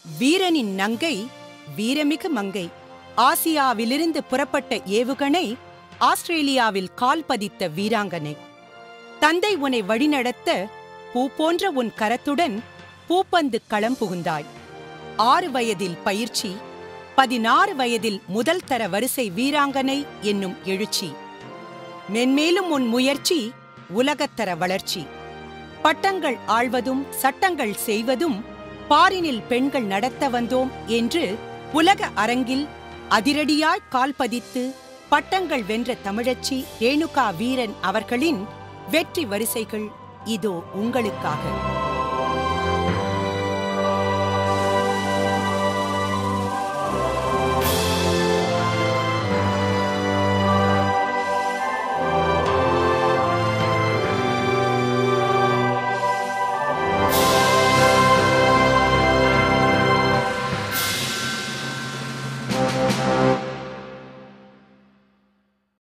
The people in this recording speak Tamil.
வீரனின் நங்கை வீரமிகு மங்கை ஆசியாவிலிருந்து புறப்பட்ட ஏவுகணை ஆஸ்திரேலியாவில் கால் பதித்த வீராங்கனை தந்தை உன்னை வழிநடத்த பூ போன்ற உன் கரத்துடன் பூப்பந்து களம் புகுந்தாய் ஆறு வயதில் பயிற்சி பதினாறு வயதில் முதல் தர வரிசை வீராங்கனை என்னும் எழுச்சி மென்மேலும் உன் முயற்சி உலகத்தர வளர்ச்சி பட்டங்கள் ஆழ்வதும் சட்டங்கள் செய்வதும் பாரினில் பெண்கள் நடத்த வந்தோம் என்று உலக அரங்கில் அதிரடியாய் கால் பதித்து பட்டங்கள் வென்ற தமிழச்சி ரேணுகா வீரன் அவர்களின் வெற்றி வரிசைகள் இதோ உங்களுக்காக